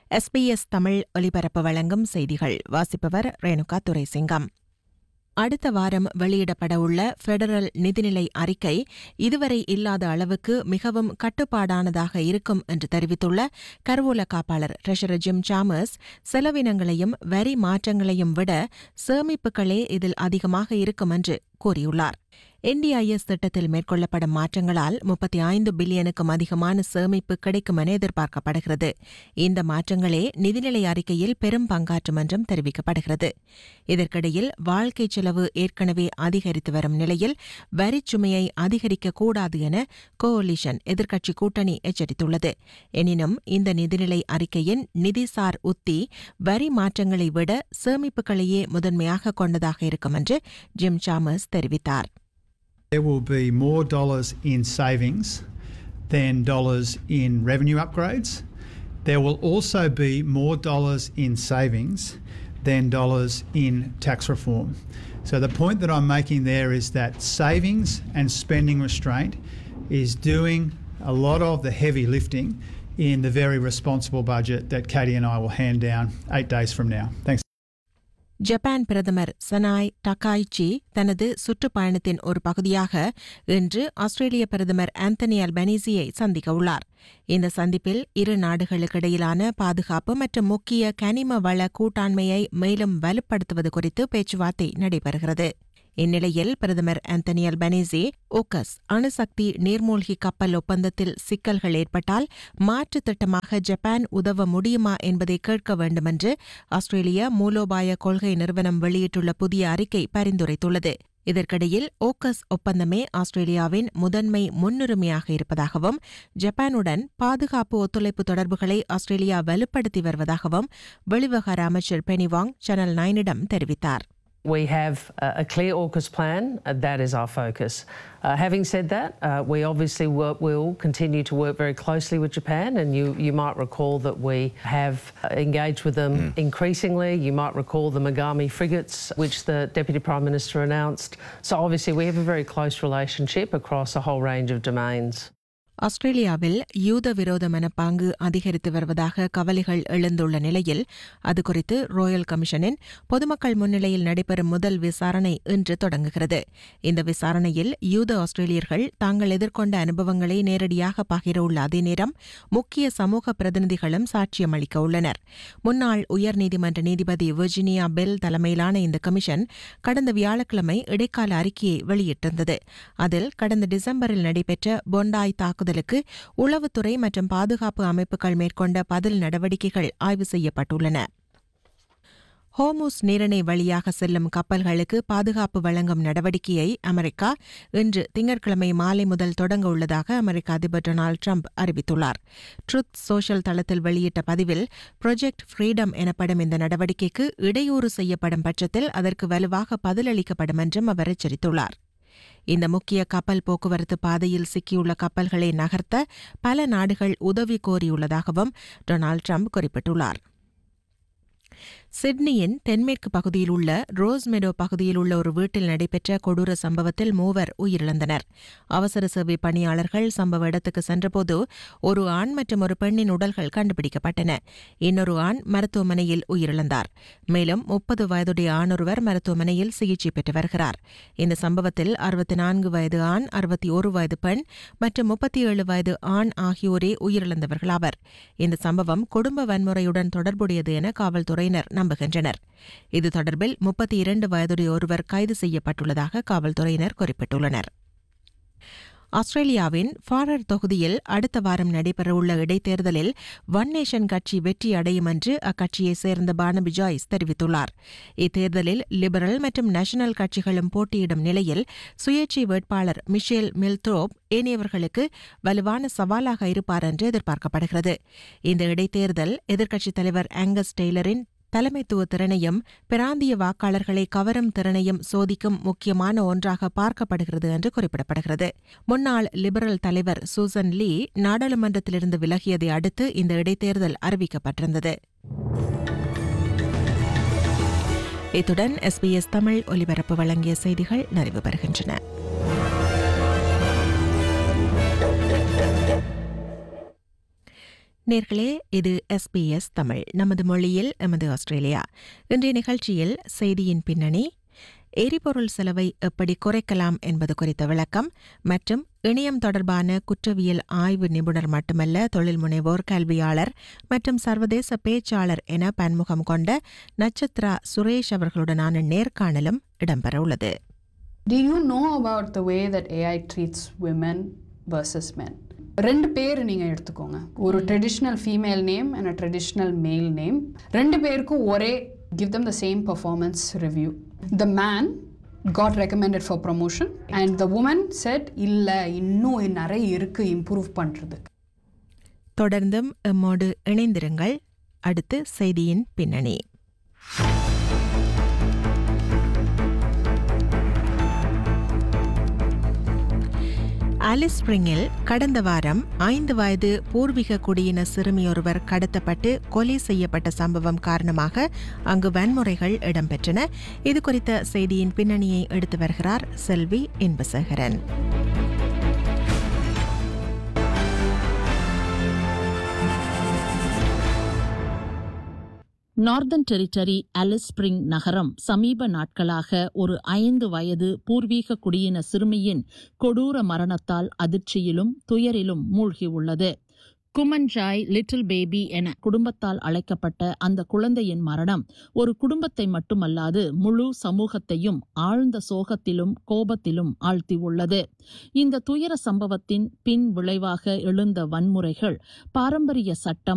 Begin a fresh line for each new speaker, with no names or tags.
SBS Tamil ஒலிபரப்பு வழங்கும் செய்திகள் வாசிப்பவர் ரேணுகா துரைசிங்கம் அடுத்த வாரம் வெளியிடப்படவுள்ள பெடரல் நிதிநிலை அறிக்கை இதுவரை இல்லாத அளவுக்கு மிகவும் கட்டுப்பாடானதாக இருக்கும் என்று தெரிவித்துள்ள கருவூல காப்பாளர் ட்ரெஷரர் ஜிம் சாமர்ஸ் செலவினங்களையும் வரி மாற்றங்களையும் விட சேமிப்புகளே இதில் அதிகமாக இருக்கும் என்று கூறியுள்ளார் என்டிஐஎஸ் திட்டத்தில் மேற்கொள்ளப்படும் மாற்றங்களால் முப்பத்தி ஐந்து பில்லியனுக்கும் அதிகமான சேமிப்பு கிடைக்கும் என எதிர்பார்க்கப்படுகிறது இந்த மாற்றங்களே நிதிநிலை அறிக்கையில் பெரும் பங்காற்றும் என்றும் தெரிவிக்கப்படுகிறது இதற்கிடையில் வாழ்க்கை செலவு ஏற்கனவே அதிகரித்து வரும் நிலையில் வரிச் சுமையை அதிகரிக்கக்கூடாது என கோலிஷன் எதிர்க்கட்சி கூட்டணி எச்சரித்துள்ளது எனினும் இந்த நிதிநிலை அறிக்கையின் நிதிசார் உத்தி வரி மாற்றங்களை விட சேமிப்புகளையே முதன்மையாக கொண்டதாக இருக்கும் என்று ஜிம் சாமர்ஸ் தெரிவித்தார்
There will be more dollars in savings than dollars in revenue upgrades. There will also be more dollars in savings than dollars in tax reform. So, the point that I'm making there is that savings and spending restraint is doing a lot of the heavy lifting in the very responsible budget that Katie and I will hand down eight days from now. Thanks.
Japan பிரதமர் Sanae டகாய்ச்சி தனது சுற்றுப்பயணத்தின் ஒரு பகுதியாக இன்று ஆஸ்திரேலிய பிரதமர் Anthony அல்பனீசியை சந்திக்க உள்ளார் இந்த சந்திப்பில் இரு நாடுகளுக்கிடையிலான பாதுகாப்பு மற்றும் முக்கிய கனிம வள கூட்டாண்மையை மேலும் வலுப்படுத்துவது குறித்து பேச்சுவார்த்தை நடைபெறுகிறது இந்நிலையில் பிரதமர் ஆந்தனி அல்பனீசி ஓக்கஸ் அணுசக்தி நீர்மூழ்கி கப்பல் ஒப்பந்தத்தில் சிக்கல்கள் ஏற்பட்டால் மாற்று திட்டமாக ஜப்பான் உதவ முடியுமா என்பதை கேட்க வேண்டுமென்று ஆஸ்திரேலிய மூலோபாய கொள்கை நிறுவனம் வெளியிட்டுள்ள புதிய அறிக்கை பரிந்துரைத்துள்ளது இதற்கிடையில் ஓக்கஸ் ஒப்பந்தமே ஆஸ்திரேலியாவின் முதன்மை முன்னுரிமையாக இருப்பதாகவும் ஜப்பானுடன் பாதுகாப்பு ஒத்துழைப்பு தொடர்புகளை ஆஸ்திரேலியா வலுப்படுத்தி வருவதாகவும் வெளிவிவகார அமைச்சர் பெனிவாங் சேனல் நைனிடம் தெரிவித்தார்
We have a clear AUKUS plan. Uh, that is our focus. Uh, having said that, uh, we obviously work, will continue to work very closely with Japan, and you, you might recall that we have engaged with them increasingly. You might recall the Megami frigates, which the Deputy Prime Minister announced. So, obviously, we have a very close relationship across a whole range of domains.
ஆஸ்திரேலியாவில் யூத விரோத மனப்பாங்கு அதிகரித்து வருவதாக கவலைகள் எழுந்துள்ள நிலையில் அது குறித்து ராயல் கமிஷனின் பொதுமக்கள் முன்னிலையில் நடைபெறும் முதல் விசாரணை இன்று தொடங்குகிறது இந்த விசாரணையில் யூத ஆஸ்திரேலியர்கள் தாங்கள் எதிர்கொண்ட அனுபவங்களை நேரடியாக பகிரவுள்ள அதே நேரம் முக்கிய சமூக பிரதிநிதிகளும் சாட்சியம் அளிக்க உள்ளனர் முன்னாள் உயர்நீதிமன்ற நீதிபதி விர்ஜினியா பெல் தலைமையிலான இந்த கமிஷன் கடந்த வியாழக்கிழமை இடைக்கால அறிக்கையை வெளியிட்டிருந்தது அதில் கடந்த டிசம்பரில் நடைபெற்ற பொண்டாய் தாக்குதல் தாக்குதலுக்கு உளவுத்துறை மற்றும் பாதுகாப்பு அமைப்புகள் மேற்கொண்ட பதில் நடவடிக்கைகள் ஆய்வு செய்யப்பட்டுள்ளன ஹோமூஸ் நீரிணை வழியாக செல்லும் கப்பல்களுக்கு பாதுகாப்பு வழங்கும் நடவடிக்கையை அமெரிக்கா இன்று திங்கட்கிழமை மாலை முதல் தொடங்க உள்ளதாக அமெரிக்க அதிபர் டொனால்டு ட்ரம்ப் அறிவித்துள்ளார் ட்ருத் சோஷியல் தளத்தில் வெளியிட்ட பதிவில் ப்ரொஜெக்ட் ஃப்ரீடம் எனப்படும் இந்த நடவடிக்கைக்கு இடையூறு செய்யப்படும் பட்சத்தில் அதற்கு வலுவாக பதிலளிக்கப்படும் என்றும் அவர் எச்சரித்துள்ளார் இந்த முக்கிய கப்பல் போக்குவரத்து பாதையில் சிக்கியுள்ள கப்பல்களை நகர்த்த பல நாடுகள் உதவி கோரியுள்ளதாகவும் டொனால்டு ட்ரம்ப் குறிப்பிட்டுள்ளார் சிட்னியின் தென்மேற்கு பகுதியில் உள்ள ரோஸ்மெடோ பகுதியில் உள்ள ஒரு வீட்டில் நடைபெற்ற கொடூர சம்பவத்தில் மூவர் உயிரிழந்தனர் அவசர சேவை பணியாளர்கள் சம்பவ இடத்துக்கு சென்றபோது ஒரு ஆண் மற்றும் ஒரு பெண்ணின் உடல்கள் கண்டுபிடிக்கப்பட்டன இன்னொரு ஆண் மருத்துவமனையில் உயிரிழந்தார் மேலும் முப்பது வயதுடைய ஆணொருவர் மருத்துவமனையில் சிகிச்சை பெற்று வருகிறார் இந்த சம்பவத்தில் அறுபத்தி நான்கு வயது ஆண் அறுபத்தி ஒரு வயது பெண் மற்றும் முப்பத்தி ஏழு வயது ஆண் ஆகியோரே உயிரிழந்தவர்களாவர் இந்த சம்பவம் குடும்ப வன்முறையுடன் தொடர்புடையது என காவல்துறையினர் நம்புகின்றனர் இது தொடர்பில் முப்பத்தி இரண்டு வயதுடைய ஒருவர் கைது செய்யப்பட்டுள்ளதாக காவல்துறையினர் குறிப்பிட்டுள்ளனர் ஆஸ்திரேலியாவின் ஃபாரர் தொகுதியில் அடுத்த வாரம் நடைபெறவுள்ள இடைத்தேர்தலில் ஒன் நேஷன் கட்சி வெற்றி அடையும் என்று அக்கட்சியைச் சேர்ந்த பானபி ஜாய்ஸ் தெரிவித்துள்ளார் இத்தேர்தலில் லிபரல் மற்றும் நேஷனல் கட்சிகளும் போட்டியிடும் நிலையில் சுயேட்சை வேட்பாளர் மிஷேல் மில்த்ரோப் ஏனையவர்களுக்கு வலுவான சவாலாக இருப்பார் என்று எதிர்பார்க்கப்படுகிறது இந்த இடைத்தேர்தல் எதிர்க்கட்சித் தலைவர் ஆங்கஸ் டெய்லரின் தலைமைத்துவ திறனையும் பிராந்திய வாக்காளர்களை கவரும் திறனையும் சோதிக்கும் முக்கியமான ஒன்றாக பார்க்கப்படுகிறது என்று குறிப்பிடப்படுகிறது முன்னாள் லிபரல் தலைவர் சூசன் லீ நாடாளுமன்றத்திலிருந்து விலகியதை அடுத்து இந்த இடைத்தேர்தல் அறிவிக்கப்பட்டிருந்தது இத்துடன் எஸ்பிஎஸ் தமிழ் ஒலிபரப்பு வழங்கிய செய்திகள் நிறைவு பெறுகின்றன நேர்களே இது எஸ்பிஎஸ் தமிழ் நமது மொழியில் எமது ஆஸ்திரேலியா இன்றைய நிகழ்ச்சியில் செய்தியின் பின்னணி எரிபொருள் செலவை எப்படி குறைக்கலாம் என்பது குறித்த விளக்கம் மற்றும் இணையம் தொடர்பான குற்றவியல் ஆய்வு நிபுணர் மட்டுமல்ல தொழில் முனைவோர் கல்வியாளர் மற்றும் சர்வதேச பேச்சாளர் என பன்முகம் கொண்ட நட்சத்ரா சுரேஷ் அவர்களுடனான நேர்காணலும் இடம்பெறவுள்ளது
Do you know about the way that AI treats women versus men? ரெண்டு பேர் நீங்கள் எடுத்துக்கோங்க ஒரு traditional female name and a traditional male name ரெண்டு பேருக்கும் ஒரே give them the same performance review the man got recommended for promotion and the woman said இல்லை இன்னும் நிறைய இருக்குது இம்ப்ரூவ் பண்ணுறது
தொடர்ந்தும் எம்மோடு இணைந்திருங்கள் அடுத்து செய்தியின் பின்னணி ஆலிஸ் ஸ்பிரிங்கில் கடந்த வாரம் ஐந்து வயது பூர்வீக குடியின சிறுமியொருவர் கடத்தப்பட்டு கொலை செய்யப்பட்ட சம்பவம் காரணமாக அங்கு வன்முறைகள் இடம்பெற்றன இது குறித்த செய்தியின் பின்னணியை எடுத்து வருகிறார் Selvi Inbasekaran
Northern Territory Alice Springs நகரம் சமீப நாட்களாக ஒரு ஐந்து வயது பூர்வீக குடியின சிறுமியின் கொடூர மரணத்தால் அதிர்ச்சியிலும் துயரிலும் மூழ்கியுள்ளது குமன்ஜாய் லிட்டில் பேபி என குடும்பத்தால் அழைக்கப்பட்ட அந்த குழந்தையின் மரணம் ஒரு குடும்பத்தை மட்டுமல்லாது முழு சமூகத்தையும் ஆழ்ந்த சோகத்திலும் கோபத்திலும் ஆழ்த்தியுள்ளது இந்த துயர சம்பவத்தின் பின் விளைவாக எழுந்த வன்முறைகள் பாரம்பரிய சட்டம்